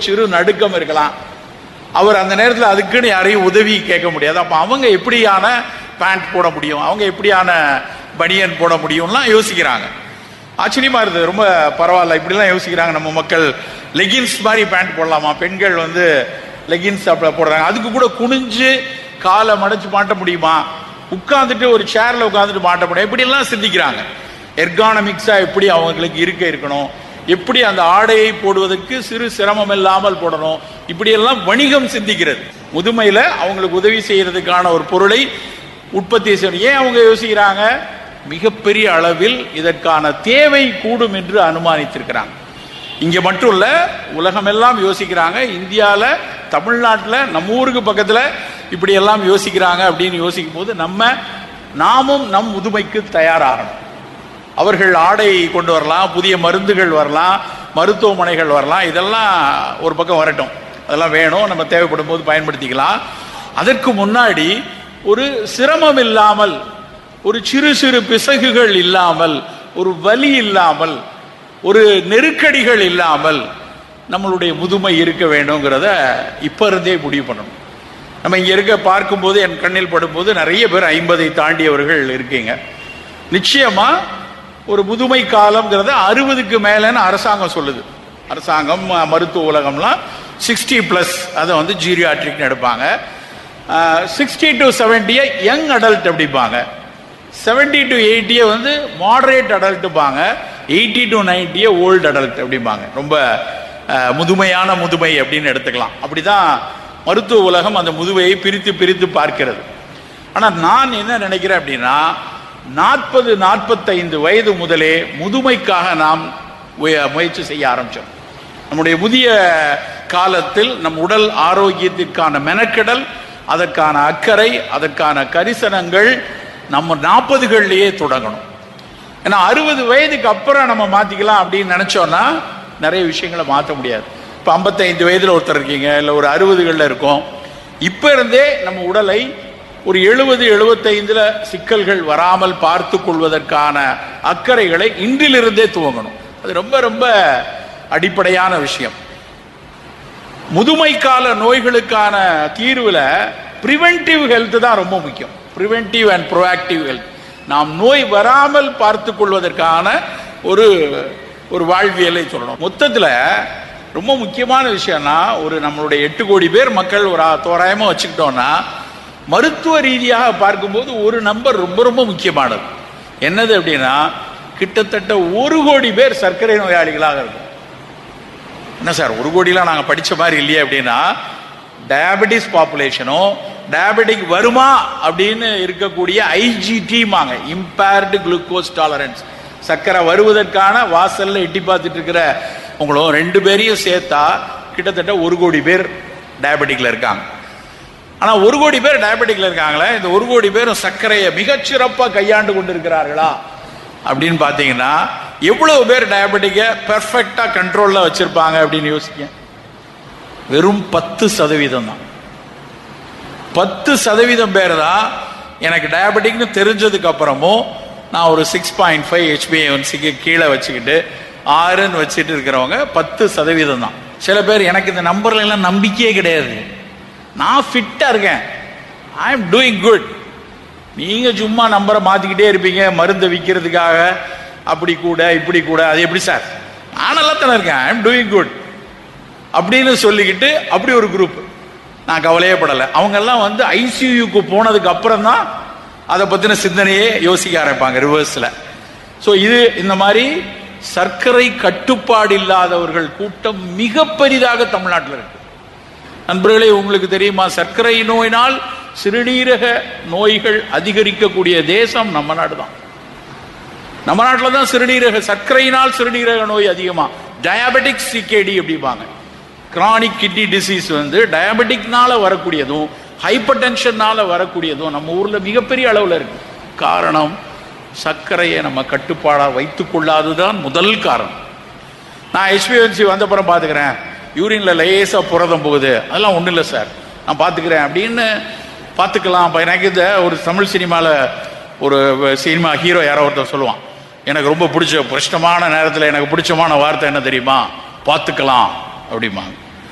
சிறு நடுக்கம் இருக்கலாம் அவர் அந்த நேரத்தில் அதுக்குன்னு யாரையும் உதவி கேட்க முடியாது அப்போ அவங்க எப்படியான பேண்ட் போட முடியும் அவங்க எப்படியான பனியன் போட முடியும்லாம் யோசிக்கிறாங்க ஆச்சரியமா இருந்தது ரொம்ப பரவாயில்ல இப்படிலாம் யோசிக்கிறாங்க நம்ம மக்கள் லெகின்ஸ் மாதிரி பேண்ட் போடலாமா பெண்கள் வந்து லெகின்ஸ் அப்படி போடுறாங்க அதுக்கு கூட குனிஞ்சு காலை மடைச்சு மாட்ட முடியுமா உட்காந்துட்டு ஒரு சேர்ல உட்காந்துட்டு மாட்ட முடியும் இப்படிலாம் சிந்திக்கிறாங்க எர்கானமிக்ஸா எப்படி அவங்களுக்கு இருக்க இருக்கணும் எப்படி அந்த ஆடையை போடுவதற்கு சிறு சிரமம் இல்லாமல் போடணும் இப்படியெல்லாம் வணிகம் சிந்திக்கிறது முதுமையில அவங்களுக்கு உதவி செய்யறதுக்கான ஒரு பொருளை உற்பத்தி செய்யணும் ஏன் அவங்க யோசிக்கிறாங்க மிகப்பெரிய அளவில் இதற்கான தேவை கூடும் என்று அனுமானித்திருக்கிறாங்க இங்க மட்டும் இல்ல உலகமெல்லாம் யோசிக்கிறாங்க இந்தியால தமிழ்நாட்டில் நம்ம ஊருக்கு பக்கத்துல இப்படி எல்லாம் யோசிக்கிறாங்க அப்படின்னு யோசிக்கும் போது நம்ம நாமும் நம் முதுமைக்கு தயாராகணும் அவர்கள் ஆடை கொண்டு வரலாம் புதிய மருந்துகள் வரலாம் மருத்துவமனைகள் வரலாம் இதெல்லாம் ஒரு பக்கம் வரட்டும் அதெல்லாம் வேணும் நம்ம தேவைப்படும் போது பயன்படுத்திக்கலாம் அதற்கு முன்னாடி ஒரு சிரமம் இல்லாமல் ஒரு சிறு சிறு பிசகுகள் இல்லாமல் ஒரு வலி இல்லாமல் ஒரு நெருக்கடிகள் இல்லாமல் நம்மளுடைய முதுமை இருக்க வேண்டுங்கிறத இப்ப இருந்தே முடிவு பண்ணணும் நம்ம இங்க இருக்க பார்க்கும்போது என் கண்ணில் படும்போது நிறைய பேர் ஐம்பதை தாண்டியவர்கள் இருக்கீங்க நிச்சயமா ஒரு முதுமை காலம்ங்கிறத அறுபதுக்கு மேலன்னு அரசாங்கம் சொல்லுது அரசாங்கம் அஹ், மருத்துவ உலகம்லாம் சிக்ஸ்டி பிளஸ் அதை வந்து ஜீரியாட்ரிக்னு எடுப்பாங்க சிக்ஸ்டி டு செவன்ட்டியை யங் அடல்ட் அப்படிப்பாங்க செவன்டி டு எயிட்டியை வந்து மாடரேட் அடல்ட்டுப்பாங்க எயிட்டி டு நைன்ட்டியை ஓல்டு அடல்ட் அப்படிம்பாங்க ரொம்ப அஹ், முதுமையான முதுமை அப்படின்னு எடுத்துக்கலாம் அப்படிதான் மருத்துவ உலகம் அந்த முதுமையை பிரித்து பிரித்து பார்க்கிறது ஆனால் நான் என்ன நினைக்கிறேன் அப்படின்னா நாற்பது நாற்பத்தைந்து வயது முதலே முதுமைக்காக நாம் உய- முயற்சி செய்ய ஆரம்பிச்சோம் நம்முடைய முதிய காலத்தில் நம் உடல் ஆரோக்கியத்திற்கான மெனக்கெடல் அதற்கான அக்கறை அதற்கான கரிசனங்கள் நம்ம நாற்பதுகள்லயே தொடங்கணும் ஏன்னா அறுபது வயதுக்கு அப்புறம் நம்ம மாத்திக்கலாம் அப்படின்னு நினைச்சோம்னா நிறைய விஷயங்களை மாற்ற முடியாது இப்போ ஐம்பத்தைந்து வயதுல ஒருத்தர் இருக்கீங்க இல்லை ஒரு அறுபதுகளில் இருக்கோம் இப்போ இருந்தே நம்ம உடலை ஒரு எழுபது எழுபத்தைந்துல சிக்கல்கள் வராமல் பார்த்து கொள்வதற்கான அக்கறைகளை இன்றிலிருந்தே துவங்கணும் அது ரொம்ப ரொம்ப அடிப்படையான விஷயம் முதுமை கால நோய்களுக்கான தீர்வுல பிரிவென்டிவ் ஹெல்த் தான் ரொம்ப முக்கியம் பிரிவென்டிவ் அண்ட் ப்ரோஆக்டிவ் ஹெல்த் நாம் நோய் வராமல் பார்த்து கொள்வதற்கான ஒரு ஒரு வாழ்வியலை சொல்லணும் மொத்தத்துல ரொம்ப முக்கியமான விஷயம்னா ஒரு நம்மளுடைய எட்டு கோடி பேர் மக்கள் ஒரு தோராயமா வச்சுக்கிட்டோம்னா மருத்துவ ரீதியாக பார்க்கும்போது ஒரு நம்பர் ரொம்ப ரொம்ப முக்கியமானது என்னது அப்படின்னா கிட்டத்தட்ட ஒரு கோடி பேர் சர்க்கரை நோயாளிகளாக இருக்கும் என்ன சார் ஒரு கோடிலாம் நாங்கள் படித்த மாதிரி இல்லையே அப்படின்னா டயபெட்டிஸ் பாப்புலேஷனும் டயபெட்டிக் வருமா அப்படின்னு இருக்கக்கூடிய ஐஜிடிமாங்க இம்பேர்டு குளுக்கோஸ் டாலரன்ஸ் சர்க்கரை வருவதற்கான வாசல்ல எட்டி பார்த்துட்டு இருக்கிற உங்களும் ரெண்டு பேரையும் சேர்த்தா கிட்டத்தட்ட ஒரு கோடி பேர் டயபெட்டிக்ல இருக்காங்க ஆனா ஒரு கோடி பேர் டயபெட்டிக்ல இருக்காங்களே இந்த ஒரு கோடி பேரும் சர்க்கரையை மிகச்சிறப்பா கையாண்டு கொண்டிருக்கிறார்களா அப்படின்னு பாத்தீங்கன்னா எவ்வளவு பேர் டயபெட்டிக்கை பெர்ஃபெக்டா கண்ட்ரோல்ல வச்சிருப்பாங்க அப்படின்னு யோசிக்க வெறும் பத்து சதவீதம் தான் பத்து சதவீதம் பேர் தான் எனக்கு டயபெட்டிக்னு தெரிஞ்சதுக்கு அப்புறமும் நான் ஒரு சிக்ஸ் பாயிண்ட் ஃபைவ் ஹெச்பிஏன்சிக்கு கீழே வச்சுக்கிட்டு ஆறுன்னு வச்சுட்டு இருக்கிறவங்க பத்து சதவீதம் தான் சில பேர் எனக்கு இந்த நம்பர்ல எல்லாம் நம்பிக்கையே கிடையாது நான் ஃபிட்டா இருக்கேன் ஐ எம் டூயிங் குட் நீங்க சும்மா நம்பரை மாத்திக்கிட்டே இருப்பீங்க மருந்து விற்கிறதுக்காக அப்படி கூட இப்படி கூட அது எப்படி சார் நான் நல்லா தானே இருக்கேன் ஐ எம் டூயிங் குட் அப்படின்னு சொல்லிக்கிட்டு அப்படி ஒரு குரூப் நான் கவலையே படலை அவங்க எல்லாம் வந்து ஐசியூக்கு போனதுக்கு அப்புறம் தான் அதை பத்தின சிந்தனையே யோசிக்க ஆரம்பிப்பாங்க ரிவர்ஸ்ல ஸோ இது இந்த மாதிரி சர்க்கரை கட்டுப்பாடு இல்லாதவர்கள் கூட்டம் மிக பெரிதாக தமிழ்நாட்டில் இருக்கு நண்பர்களே உங்களுக்கு தெரியுமா சர்க்கரை நோயினால் சிறுநீரக நோய்கள் அதிகரிக்கக்கூடிய தேசம் நம்ம நாடு தான் நம்ம நாட்டில் தான் சிறுநீரக சர்க்கரையினால் சிறுநீரக நோய் அதிகமா டயபெட்டிக் சிகேடி அப்படிம்பாங்க கிரானிக் கிட்னி டிசீஸ் வந்து டயபெட்டிக்னால வரக்கூடியதும் ஹைப்பர் டென்ஷன்னால வரக்கூடியதும் நம்ம ஊர்ல மிகப்பெரிய அளவில் இருக்கு காரணம் சர்க்கரையை நம்ம கட்டுப்பாடா வைத்துக் கொள்ளாததுதான் முதல் காரணம் நான் ஹெச்பிஎன்சி வந்தப்புறம் பார்த்துக்கிறேன் யூரின்ல லேசா புரதம் போகுது அதெல்லாம் ஒன்றும் இல்லை சார் நான் பார்த்துக்கிறேன் அப்படின்னு பார்த்துக்கலாம் அப்ப எனக்கு இந்த ஒரு தமிழ் சினிமாவில் ஒரு சினிமா ஹீரோ யாரோ ஒருத்தர் சொல்லுவான் எனக்கு ரொம்ப பிடிச்ச கஷ்டமான நேரத்தில் எனக்கு பிடிச்சமான வார்த்தை என்ன தெரியுமா பார்த்துக்கலாம் அப்படிம்பாங்க